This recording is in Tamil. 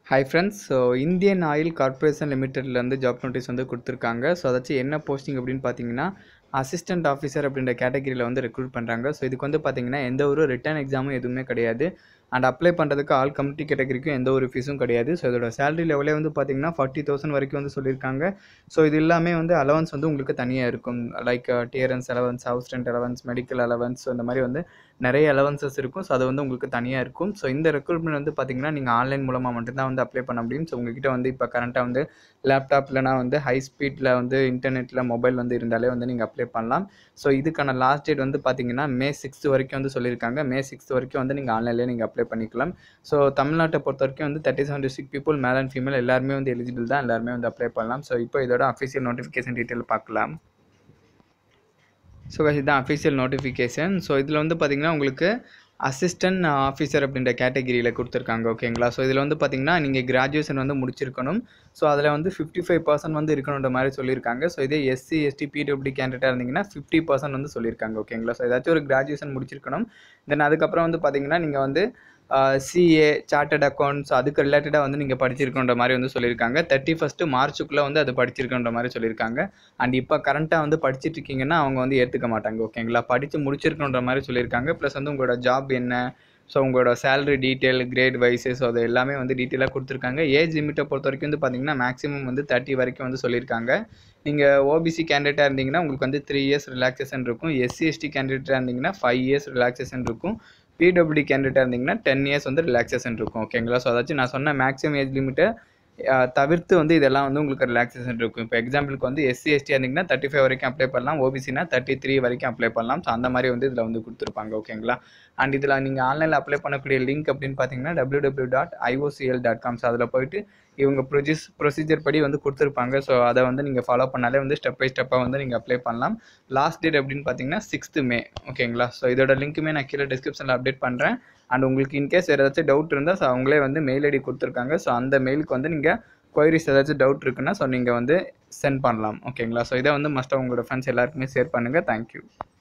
hi friends so Indian Oil Corporation லிமிட்டட்லேருந்து ஜாப் நோட்டீஸ் வந்து கொடுத்துருக்காங்க ஸோ அதாச்சும் என்ன போஸ்டிங் அப்படின்னு பார்த்தீங்கன்னா அசிஸ்டன்ட் ஆஃபீஸர் அப்படின்ற கேட்டகரியில் வந்து ரெக்ரூட் பண்ணுறாங்க ஸோ இதுக்கு வந்து பார்த்தீங்கன்னா எந்த ஒரு ரிட்டன் எக்ஸாமும் எதுவுமே கிடையாது அண்ட் அப்ளை பண்ணுறதுக்கு ஆல் கம்யூனிட்டி கேட்டகரிக்கும் எந்த ஒரு ஃபீஸும் கிடையாது ஸோ இதோட சேலரி லெவலே வந்து பார்த்தீங்கன்னா ஃபார்ட்டி தௌசண்ட் வரைக்கும் வந்து சொல்லியிருக்காங்க ஸோ இது எல்லாமே வந்து அலவன்ஸ் வந்து உங்களுக்கு தனியாக இருக்கும் like dearness allowance house rent allowance medical allowance so இந்த மாதிரி வந்து நிறைய அலவன்சஸ் இருக்கும் ஸோ அது வந்து உங்களுக்கு தனியாக இருக்கும் ஸோ இந்த ரெக்ரூட்மெண்ட் வந்து பார்த்தீங்கன்னா நீங்கள் ஆன்லைன் மூலமாக மட்டும்தான் வந்து அப்ளை பண்ண முடியும் ஸோ உங்ககிட்ட வந்து இப்போ கரண்ட்டாக வந்து லேப்டாப் இல்லைனா வந்து ஹை ஸ்பீடில் வந்து இன்டர்நெட்டில் மொபைல் வந்து இருந்தாலே வந்து நீங்கள் அப்ளை பண்ணலாம் ஸோ இதுக்கான லாஸ்ட் டேட் வந்து பார்த்தீங்கன்னா மே சிக்ஸ்த் வரைக்கும் வந்து சொல்லியிருக்காங்க மே சிக்ஸ்த் வரைக்கும் வந்து நீங்கள் ஆன்லைன்லேயே நீங்கள் அப்ளை பண்ணிக்கலாம் ஸோ தமிழ்நாட்டை பொறுத்த வரைக்கும் வந்து thirty seven district people male and female எல்லாருமே வந்து எலிஜிபிள் தான் எல்லாருமே வந்து அப்ளை பண்ணலாம் ஸோ இப்போ இதோட அஃபிஷியல் நோட்டிஃபிகேஷன் டீட்டெயில் பார்க்கலாம் ஸோ இதுதான் அஃபிஷியல் நோட்டிஃபிகேஷன் ஸோ இதில் வந்து பார்த்திங்கன்னா உங்களுக்கு அசிஸ்டன்ட் ஆஃபீஸர் அப்படின்ற கேட்டகிரியில் கொடுத்துருக்காங்க ஓகேங்களா ஸோ இதில் வந்து பார்த்திங்கன்னா நீங்கள் கிராஜுவேஷன் வந்து முடிச்சிருக்கணும் ஸோ அதில் வந்து ஃபிஃப்டி ஃபைவ் பர்சன்ட் வந்து இருக்கணுன்ற மாதிரி சொல்லியிருக்காங்க ஸோ இதே எஸ்சி எஸ்டி பிடபிள்யூடி கேண்டிடேட்டாக இருந்தீங்கன்னா ஃபிஃப்டி பர்சன்ட் வந்து சொல்லியிருக்காங்க ஓகேங்களா ஸோ ஏதாச்சும் ஒரு கிராஜுவேஷன் முடிச்சிருக்கணும் தென் அதுக்கப்புறம் வந்து பார்த்திங்கன்னா நீங்கள் வந்து சிஏ சார்ட்டட் அக்கௌண்ட்ஸ் அதுக்கு ரிலேட்டடாக வந்து நீங்கள் படிச்சிருக்கன்ற மாதிரி வந்து சொல்லியிருக்காங்க தேர்ட்டி ஃபஸ்ட்டு மார்ச்சுக்குள்ளே வந்து அது படிச்சிருக்கன்ற மாதிரி சொல்லியிருக்காங்க அண்ட் இப்போ கரண்ட்டாக வந்து படிச்சுட்டு இருக்கீங்கன்னா அவங்க வந்து ஏற்றுக்க மாட்டாங்க ஓகேங்களா படித்து முடிச்சிருக்கன்ற மாதிரி சொல்லியிருக்காங்க ப்ளஸ் வந்து உங்களோட ஜாப் என்ன ஸோ உங்களோட salary detail grade wise so அது எல்லாமே வந்து டீட்டெயிலாக கொடுத்துருக்காங்க ஏஜ் லிமிட்டை பொறுத்த வரைக்கும் வந்து பார்த்தீங்கன்னா மேக்ஸிமம் வந்து தேர்ட்டி வரைக்கும் வந்து சொல்லியிருக்காங்க நீங்கள் ஓபிசி கேண்டிடேட்டாக இருந்தீங்கன்னா உங்களுக்கு வந்து த்ரீ இயர்ஸ் ரிலாக்ஸேஷன் இருக்கும் எஸ்சி எஸ்டி கேண்டிடேட்டாக இருந்தீங்கன்னா ஃபைவ் இயர்ஸ் ரிலாக்ஸேஷன் இருக்கும் பிடபிள்யூடி கேண்டிடேட்டாக இருந்தீங்கன்னா டென் இயர்ஸ் வந்து ரிலாக்ஸேஷன் இருக்கும் ஓகேங்களா ஸோ அதாச்சும் நான் சொன்ன மேக்ஸிமம் ஏஜ் லிமிட்டை தவிர்த்து வந்து இதெல்லாம் வந்து உங்களுக்கு ரிலாக்ஸேஷன் இருக்கும் இப்போ எக்ஸாம்பிளுக்கு வந்து எஸ்சி எஸ்டி இருந்தீங்கன்னா தேர்ட்டி ஃபைவ் வரைக்கும் அப்ளை பண்ணலாம் ஓபிசினா தேர்ட்டி த்ரீ வரைக்கும் அப்ளை பண்ணலாம் ஸோ அந்த மாதிரி வந்து இதில் வந்து கொடுத்துருப்பாங்க ஓகேங்களா அண்ட் இதில் நீங்கள் ஆன்லைனில் அப்ளை பண்ணக்கூடிய லிங்க் அப்படின்னு பார்த்தீங்கன்னா W W dot IOCL dot com so அதில் போயிட்டு இவங்க ப்ரொஜிஸ் ப்ரொசீஜர் படி வந்து கொடுத்துருப்பாங்க ஸோ அதை வந்து நீங்கள் ஃபாலோ பண்ணாலே வந்து ஸ்டெப் பை ஸ்டெப்பாக வந்து நீங்கள் அப்ளை பண்ணலாம் லாஸ்ட் டேட் அப்படின்னு பார்த்தீங்கன்னா சிக்ஸ்த்து மே ஓகேங்களா ஸோ இதோட லிங்க்குமே நான் கீழே டிஸ்கிரிப்ஷனில் அப்டேட் பண்ணுறேன் அண்ட் உங்களுக்கு இன்கேஸ் ஏதாச்சும் டவுட் இருந்தால் ஸோ அவங்களே வந்து மெயில் ஐடி கொடுத்துருக்காங்க ஸோ அந்த மெயிலுக்கு வந்து நீங்கள் கொயரிஸ் ஏதாச்சும் டவுட் இருக்குன்னா ஸோ நீங்கள் வந்து சென்ட் பண்ணலாம் ஓகேங்களா ஸோ இதை வந்து மஸ்ட்டாக உங்களோட ஃப்ரெண்ட்ஸ் எல்லாருக்குமே ஷேர் பண்ணுங்கள் தேங்க்யூ